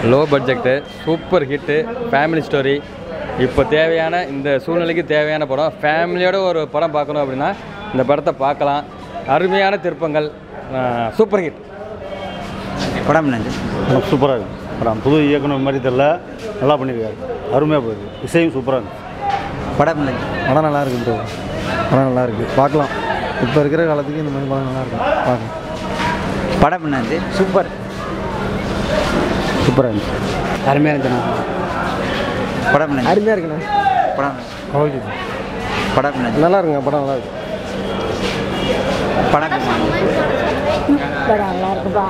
low budget super hit family story இப்போ தேவையான இந்த சூழ்நிலைக்கு தேவையான படம் ஃபேமிலியோட ஒரு படம் பார்க்கணும் அப்படின்னா இந்த படத்தை பார்க்கலாம் அருமையான திருப்பங்கள் சூப்பர் ஹிட் படம் என்னது படம் சூப்பராக இருக்கும் படம் புது இயக்குனர் மாதிரி தெரில நல்லா பண்ணியிருக்காரு அருமையாக போகுது இசையும் சூப்பராக இருக்கும் படம் என்னது படம் நல்லா இருக்கு ப்ரோ படம் நல்லா இருக்கு பார்க்கலாம் இப்போ இருக்கிற காலத்துக்கு இந்த மாதிரி படம் நல்லா இருக்கும் பார்க்கலாம் படம் என்னது சூப்பர் சூப்பராக இருந்துச்சு அருமையாக இருந்துச்சு படம் என்னது அருமையாக இருக்குண்ணா படம் ஓகே படம் என்னது நல்லா இருக்குங்க படம் நல்லா இருக்கு படம் படம் நல்லா இருக்குப்பா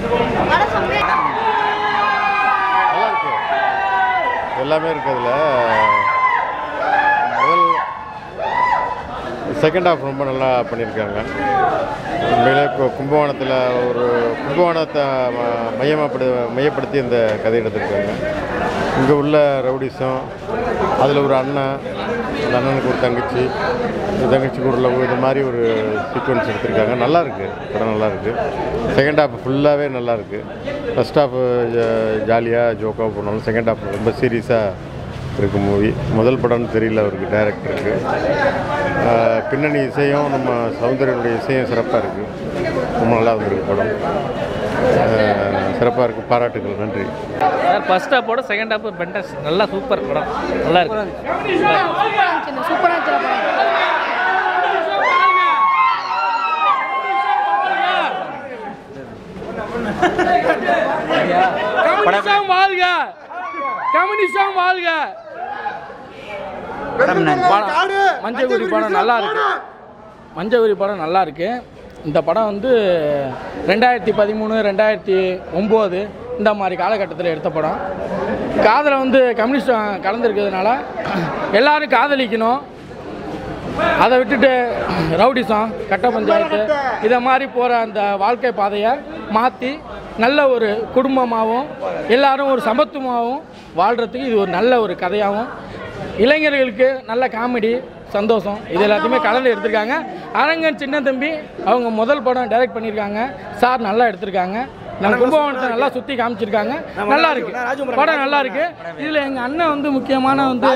நல்லா இருக்கு எல்லாமே இருக்கு அதில் முதல் செகண்ட் ஹாஃப் ரொம்ப நல்லா பண்ணியிருக்காங்க உண்மையிலே இப்போ கும்பகோணத்தில் ஒரு கும்பகோணத்தை ம- மையமாப்படு மையப்படுத்தி இந்த கதை எடுத்திருக்காங்க இங்கே உள்ள ரவுடிசம் அதில் ஒரு அண்ணன் அந்த அண்ணனுக்கு ஒரு தங்கச்சி இந்த தங்கச்சிக்கு ஒரு லவ் இது மாதிரி ஒரு சீக்வன்ஸ் எடுத்திருக்காங்க நல்லா இருக்கு படம் நல்லா இருக்கு செகண்ட் ஹாஃப் ஃபுல்லாகவே நல்லா இருக்கு ஃபர்ஸ்ட் ஹாஃப் ஜாலியாக ஜோக்காக போனாலும் செகண்ட் ஹாஃப் ரொம்ப சீரியஸாக இருக்கு மூவி முதல் படம்னு தெரியல அவருக்கு டைரக்டருக்கு ஆஹ் பின்னணி இசையும் நம்ம சௌந்தர்யனுடைய இசையும் சிறப்பாக இருக்குது ரொம்ப நல்லா வந்திருக்கு படம் சிறப்பாக இருக்குது பாராட்டுகள் நன்றி சார் ஃபர்ஸ்ட் ஹாப்போட செகண்ட் ஹாப் பெண்டஸ் நல்லா சூப்பர் படம் நல்லா இருக்கு சூப்பராக இருந்துச்சு படம் கம்யூனிசம் வாழ்க கம்யூனிசம் வாழ்க படம் என்னது படம் மஞ்சள் படம் நல்லா இருக்கு மஞ்சள் படம் நல்லா இருக்கு இந்த படம் வந்து ரெண்டாயிரத்தி பதிமூணு ரெண்டாயிரத்தி ஒம்பது இந்த மாதிரி காலகட்டத்தில் எடுத்த படம் காதலை வந்து கம்யூனிஸ்ட் கலந்துருக்கிறதுனால எல்லாரும் காதலிக்கணும் அதை விட்டுட்டு ரவுடிசம் கட்ட பஞ்சாயத்து இதை மாதிரி போகிற அந்த வாழ்க்கை பாதையை மாற்றி நல்ல ஒரு குடும்பமாகவும் எல்லாரும் ஒரு சமத்துவமாகவும் வாழ்கிறதுக்கு இது ஒரு நல்ல ஒரு கதையாகவும் இளைஞர்களுக்கு நல்ல காமெடி சந்தோஷம் இது எல்லாத்தையுமே கலந்து எடுத்திருக்காங்க அரங்கன் சின்ன தம்பி அவங்க முதல் படம் டைரக்ட் பண்ணியிருக்காங்க சார் நல்லா எடுத்திருக்காங்க நம்ம கும்பகோணத்தை நல்லா சுற்றி காமிச்சிருக்காங்க நல்லா இருக்கு படம் நல்லா இருக்கு இதில் எங்கள் அண்ணன் வந்து முக்கியமான வந்து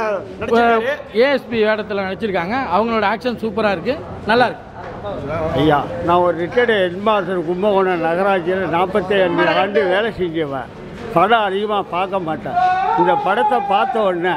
ஏஎஸ்பி வேடத்தில் நடிச்சிருக்காங்க அவங்களோட ஆக்ஷன் சூப்பராக இருக்கு நல்லா இருக்கு ஐயா நான் ஒரு ரிட்டையர்டு ஹெட்மாஸ்டர் கும்பகோணம் நகராட்சியில் நாற்பத்தி அஞ்சு ஆண்டு வேலை செஞ்சவன் படம் அதிகமாக பார்க்க மாட்டேன் இந்த படத்தை பார்த்த உடனே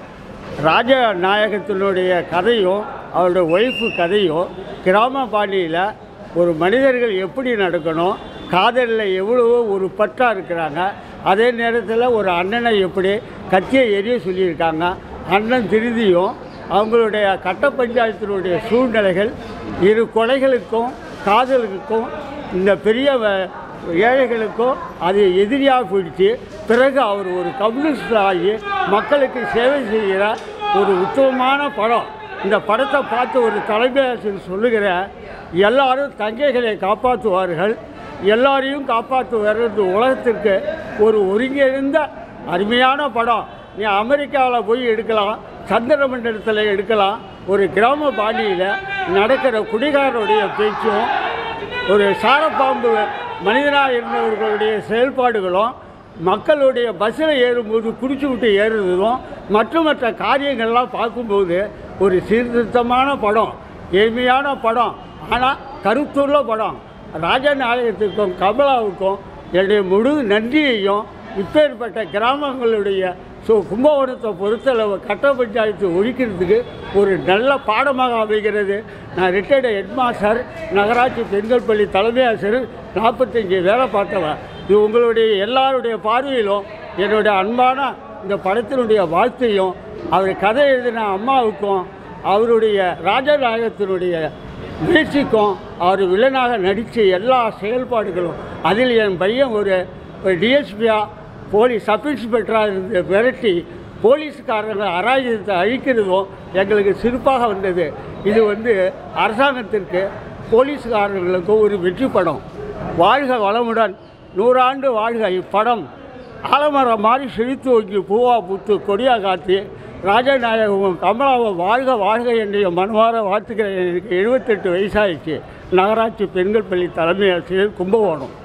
ராஜ நாயகத்தினுடைய கதையும் அவருடைய ஒய்ஃபு கதையும் கிராம பாணியில் ஒரு மனிதர்கள் எப்படி நடக்கணும் காதலில் எவ்வளவோ ஒரு பற்றா இருக்கிறாங்க அதே நேரத்தில் ஒரு அண்ணனை எப்படி கட்சியை எரிய சொல்லியிருக்காங்க அண்ணன் திருதியும் அவங்களுடைய கட்ட பஞ்சாயத்தினுடைய சூழ்நிலைகள் இரு கொலைகளுக்கும் காதலுக்கும் இந்த பெரிய வ- ஏழைகளுக்கும் அது எதிரியாக போயிடுச்சு பிறகு அவர் ஒரு கம்யூனிஸ்ட் ஆகி மக்களுக்கு சேவை செய்கிற ஒரு உத்தமமான படம் இந்த படத்தை பார்த்து ஒரு தலைமை ஆசிரியர் சொல்லுகிற எல்லாரும் தங்கைகளை காப்பாற்றுவார்கள் எல்லாரையும் காப்பாற்றுவார் இந்த உலகத்திற்கு ஒரு ஒருங்கிணைந்த அருமையான படம் நீ அமெரிக்காவில் போய் எடுக்கலாம் சந்திர மண்டலத்தில் எடுக்கலாம் ஒரு கிராம பாணியில் நடக்கிற குடிகாரருடைய பேச்சும் ஒரு சாரப்பாம்பு மனிதனாக இருந்தவர்களுடைய செயல்பாடுகளும் மக்களுடைய பஸ்ஸில் ஏறும்போது குடிச்சு விட்டு ஏறுறதும் மற்ற மற்ற காரியங்கள்லாம் பார்க்கும்போது ஒரு சீர்திருத்தமான படம் எளிமையான படம் ஆனால் கருத்துள்ள படம் ராஜநாயகத்துக்கும் கமலாவுக்கும் என்னுடைய முழு நன்றியையும் இப்பேற்பட்ட கிராமங்களுடைய ஸோ கும்பகோணத்தை பொறுத்தளவு கட்ட பஞ்சாயத்து ஒழிக்கிறதுக்கு ஒரு நல்ல பாடமாக அமைகிறது நான் ரிட்டையர்டு ஹெட்மாஸ்டர் நகராட்சி பெண்கள் பள்ளி தலைமை ஆசிரியர் நாற்பத்தஞ்சு வேலை பார்த்தவன் இது உங்களுடைய எல்லாருடைய பார்வையிலும் என்னுடைய அன்பான இந்த படத்தினுடைய வாழ்த்தையும் அவர் கதை எழுதின அம்மாவுக்கும் அவருடைய ராஜநாயகத்தினுடைய முயற்சிக்கும் அவர் வில்லனாக நடித்த எல்லா செயல்பாடுகளும் அதில் என் பையன் ஒரு டிஎஸ்பியாக போலீஸ் சப் இன்ஸ்பெக்டராக இருந்து விரட்டி போலீஸ்காரர்கள் அராஜகத்தை அழிக்கிறதும் எங்களுக்கு சிறப்பாக வந்தது இது வந்து அரசாங்கத்திற்கு போலீஸ்காரர்களுக்கும் ஒரு வெற்றி படம் வாழ்க வளமுடன் நூறாண்டு வாழ்க இப்படம் ஆலமரம் மாதிரி செழித்து ஓங்கி பூவா பூத்து கொடியா காத்து ராஜநாயகமும் கமலாவும் வாழ்க வாழ்க என்னுடைய மனமார வாழ்த்துக்கிறேன் எனக்கு எழுபத்தெட்டு வயசாயிடுச்சு நகராட்சி பெண்கள் பள்ளி தலைமை ஆசிரியர் கும்பகோணம்